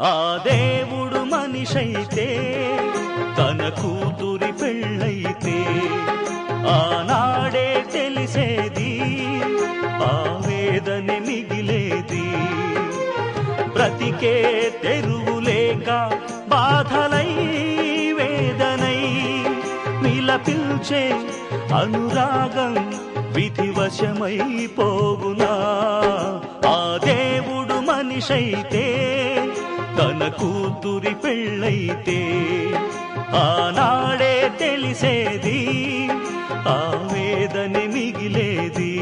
ఆ దేవుడు మనిషైతే తన కూతురి పెళ్ళైతే ఆనాడే తెలిసేది ఆవేదన మిగిలేది బ్రతికే తెరువులేక బాధలై వేదనై విలపిల్చే అనురాగం విధివశమైపోవునా ఆ దేవుడు మనిషైతే తన కూతురి పెళ్ళైతే ఆనాడే తెలిసేది ఆవేదన మిగిలేది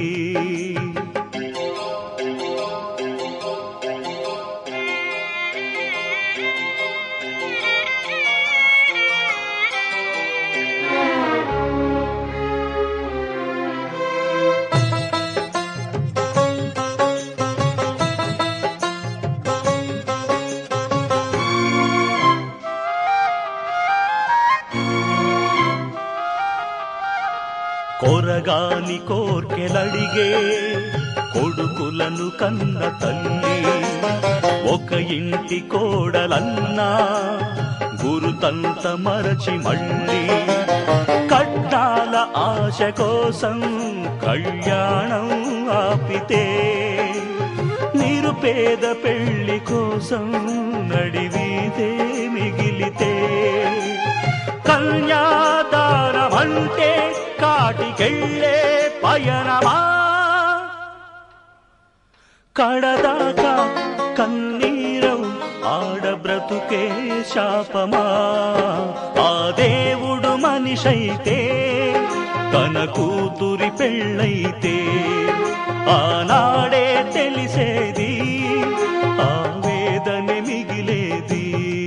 కొరగాని కోర్కెలడిగే కొడుకులను కన్న తల్లి ఒక ఇంటి కోడలన్నా గురుతంత మరచి మళ్ళీ కట్టాల ఆశ కోసం కళ్యాణం ఆపితే నిరుపేద పెళ్లి కోసం నడివీదే మిగిలితే కన్యాదానం అంటే కాటికెళ్ళే పయనమా కడదాకా కన్నీరం ఆడ బ్రతుకే శాపమా ఆ దేవుడు మనిషైతే తన కూతురి పెళ్ళైతే ఆనాడే తెలిసేది ఆవేదన మిగిలేది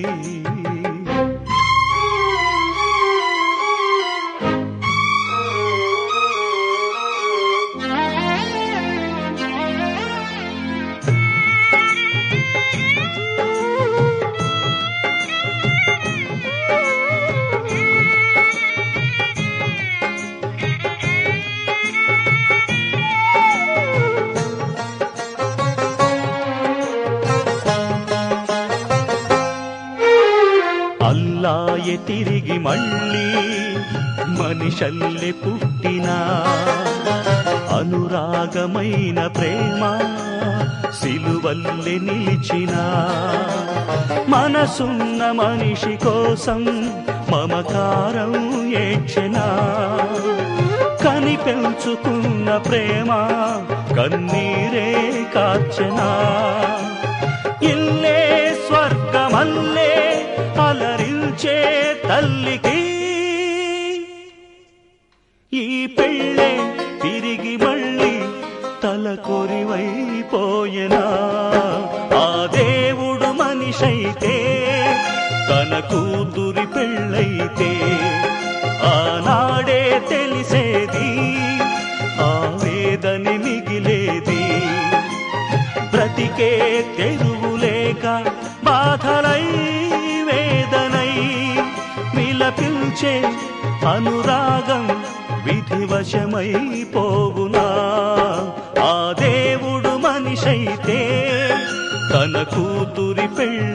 అల్లాయే తిరిగి మళ్ళీ మనిషల్లె పుట్టినా అనురాగమైన ప్రేమ సిలువల్లె నిలిచిన మనసున్న మనిషి కోసం మమకారం ఏడ్చెనా కని పెంచుకున్న ప్రేమ కన్నీరే కార్చనా ఇల్లే స్వర్గమల్లే అలరించే తల్లికి ఈ పెళ్ళే తిరిగి మళ్ళీ తలకొరివైపోయెనా ఆ దేవుడు మనిషైతే తన కూతురి పెళ్ళైతే ఆనాడే తెలిసేది ఆవేదన మిగిలేది బ్రతికే తెరువులేక బాధలై వేదనై విలపించే అనురాగం విధివశమైపోవునా ఆ దేవుడు మనిషైతే తన కూతురి పెళ్ళ